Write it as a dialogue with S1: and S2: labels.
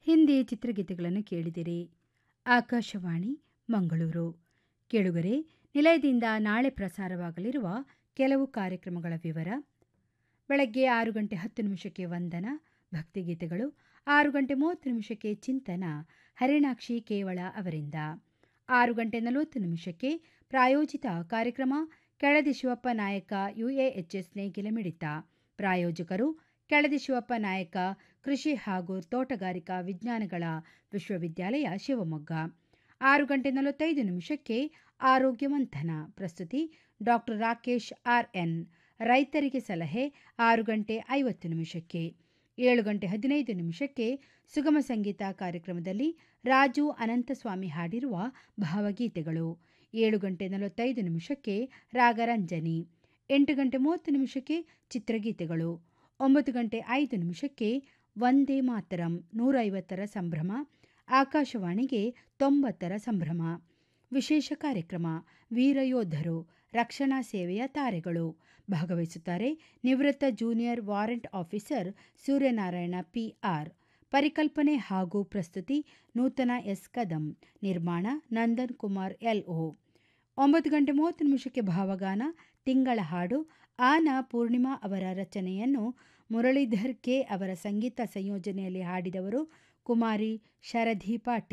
S1: ಹಿಂದಿ ಚಿತ್ರಗೀತೆಗಳನ್ನು ಕೇಳಿದಿರಿ ಆಕಾಶವಾಣಿ ಮಂಗಳೂರು ಕೇಳುಗರೆ ನಿಲಯದಿಂದ ನಾಳೆ ಪ್ರಸಾರವಾಗಲಿರುವ ಕೆಲವು ಕಾರ್ಯಕ್ರಮಗಳ ವಿವರ ಬೆಳಗ್ಗೆ ಆರು ಗಂಟೆ ಹತ್ತು ನಿಮಿಷಕ್ಕೆ ವಂದನ ಭಕ್ತಿಗೀತೆಗಳು ಆರು ಗಂಟೆ ಮೂವತ್ತು ನಿಮಿಷಕ್ಕೆ ಚಿಂತನ ಹರಿಣಾಕ್ಷಿ ಕೇವಳ ಅವರಿಂದ ಆರು ಗಂಟೆ ನಲವತ್ತು ನಿಮಿಷಕ್ಕೆ ಪ್ರಾಯೋಜಿತ ಕಾರ್ಯಕ್ರಮ ಕೆಳದಿ ಶಿವಪ್ಪ ನಾಯಕ ಯುಎಎಚ್ಎಸ್ ನೇಗಿಲ ಮಿಡಿತ ಪ್ರಾಯೋಜಕರು ಕೆಳದಿ ಶಿವಪ್ಪ ನಾಯಕ ಕೃಷಿ ಹಾಗೂ ತೋಟಗಾರಿಕಾ ವಿಜ್ಞಾನಗಳ ವಿಶ್ವವಿದ್ಯಾಲಯ ಶಿವಮೊಗ್ಗ ಆರು ಗಂಟೆ ನಲವತ್ತೈದು ನಿಮಿಷಕ್ಕೆ ಆರೋಗ್ಯ ಮಂಥನ ಪ್ರಸ್ತುತಿ ಡಾಕ್ಟರ್ ರಾಕೇಶ್ ಆರ್ಎನ್ ರೈತರಿಗೆ ಸಲಹೆ ಆರು ಗಂಟೆ ಐವತ್ತು ನಿಮಿಷಕ್ಕೆ ಏಳು ಗಂಟೆ ಹದಿನೈದು ನಿಮಿಷಕ್ಕೆ ಸುಗಮ ಸಂಗೀತ ಕಾರ್ಯಕ್ರಮದಲ್ಲಿ ರಾಜು ಅನಂತಸ್ವಾಮಿ ಹಾಡಿರುವ ಭಾವಗೀತೆಗಳು ಏಳು ಗಂಟೆ ನಲವತ್ತೈದು ನಿಮಿಷಕ್ಕೆ ರಾಗರಂಜನಿ ಎಂಟು ಗಂಟೆ ಮೂವತ್ತು ನಿಮಿಷಕ್ಕೆ ಚಿತ್ರಗೀತೆಗಳು ಒಂಬತ್ತು ಗಂಟೆ ಐದು ನಿಮಿಷಕ್ಕೆ ವಂದೇ ಮಾತರಂ ನೂರೈವತ್ತರ ಸಂಭ್ರಮ ಆಕಾಶವಾಣಿಗೆ ತೊಂಬತ್ತರ ಸಂಭ್ರಮ ವಿಶೇಷ ಕಾರ್ಯಕ್ರಮ ವೀರಯೋಧರು ರಕ್ಷಣಾ ಸೇವೆಯ ತಾರೆಗಳು ಭಾಗವಹಿಸುತ್ತಾರೆ ನಿವೃತ್ತ junior warrant officer Suryanarayana PR ಪರಿಕಲ್ಪನೆ ಹಾಗೂ ಪ್ರಸ್ತುತಿ ನೂತನ ಎಸ್ ಕದಂ ನಿರ್ಮಾಣ ನಂದನ್ ಕುಮಾರ್ ಎಲ್ಒ ಒಂಬತ್ತು ಗಂಟೆ ಮೂವತ್ತು ನಿಮಿಷಕ್ಕೆ ಭಾವಗಾನ ತಿಂಗಳ ಹಾಡು ಆನ ಪೂರ್ಣಿಮಾ ಅವರ ರಚನೆಯನ್ನು ಮುರಳೀಧರ್ ಕೆ ಅವರ ಸಂಗೀತ ಸಂಯೋಜನೆಯಲ್ಲಿ ಹಾಡಿದವರು ಕುಮಾರಿ ಶರಧಿ ಪಾಟೀಲ್